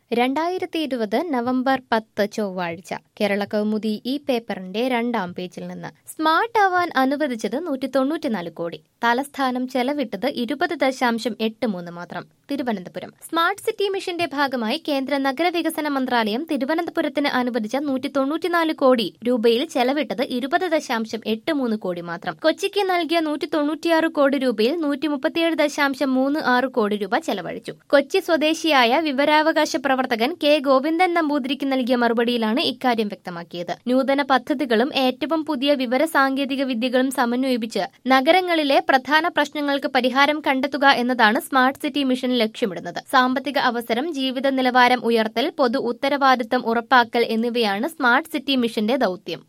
രണ്ടായിരത്തി ഇരുപത് നവംബർ പത്ത് ചൊവ്വാഴ്ച കേരള കൗമുദി ഈ പേപ്പറിന്റെ രണ്ടാം പേജിൽ നിന്ന് സ്മാർട്ട് ആവാൻ അനുവദിച്ചത് നൂറ്റി തൊണ്ണൂറ്റിനാല് കോടി തലസ്ഥാനം ചെലവിട്ടത് ഇരുപത് ദശാംശം എട്ട് മൂന്ന് മാത്രം തിരുവനന്തപുരം സ്മാർട്ട് സിറ്റി മിഷന്റെ ഭാഗമായി കേന്ദ്ര നഗരവികസന മന്ത്രാലയം തിരുവനന്തപുരത്തിന് അനുവദിച്ച നൂറ്റി തൊണ്ണൂറ്റിനാല് കോടി രൂപയിൽ ചെലവിട്ടത് ഇരുപത് ദശാംശം എട്ട് മൂന്ന് കോടി മാത്രം കൊച്ചിക്ക് നൽകിയ നൂറ്റി തൊണ്ണൂറ്റിയാറ് കോടി രൂപയിൽ നൂറ്റി മുപ്പത്തിയേഴ് ദശാംശം മൂന്ന് ആറ് കോടി രൂപ ചെലവഴിച്ചു കൊച്ചി സ്വദേശിയായ വിവരാവകാശ പ്രവർത്തകൻ കെ ഗോവിന്ദൻ നമ്പൂതിരിക്ക് നൽകിയ മറുപടിയിലാണ് ഇക്കാര്യം വ്യക്തമാക്കിയത് നൂതന പദ്ധതികളും ഏറ്റവും പുതിയ വിവര സാങ്കേതിക വിദ്യകളും സമന്വയിപ്പിച്ച് നഗരങ്ങളിലെ പ്രധാന പ്രശ്നങ്ങൾക്ക് പരിഹാരം കണ്ടെത്തുക എന്നതാണ് സ്മാർട്ട് സിറ്റി മിഷൻ ലക്ഷ്യമിടുന്നത് സാമ്പത്തിക അവസരം ജീവിത നിലവാരം ഉയർത്തൽ പൊതു ഉത്തരവാദിത്തം ഉറപ്പാക്കൽ എന്നിവയാണ് സ്മാർട്ട് സിറ്റി മിഷന്റെ ദൌത്യം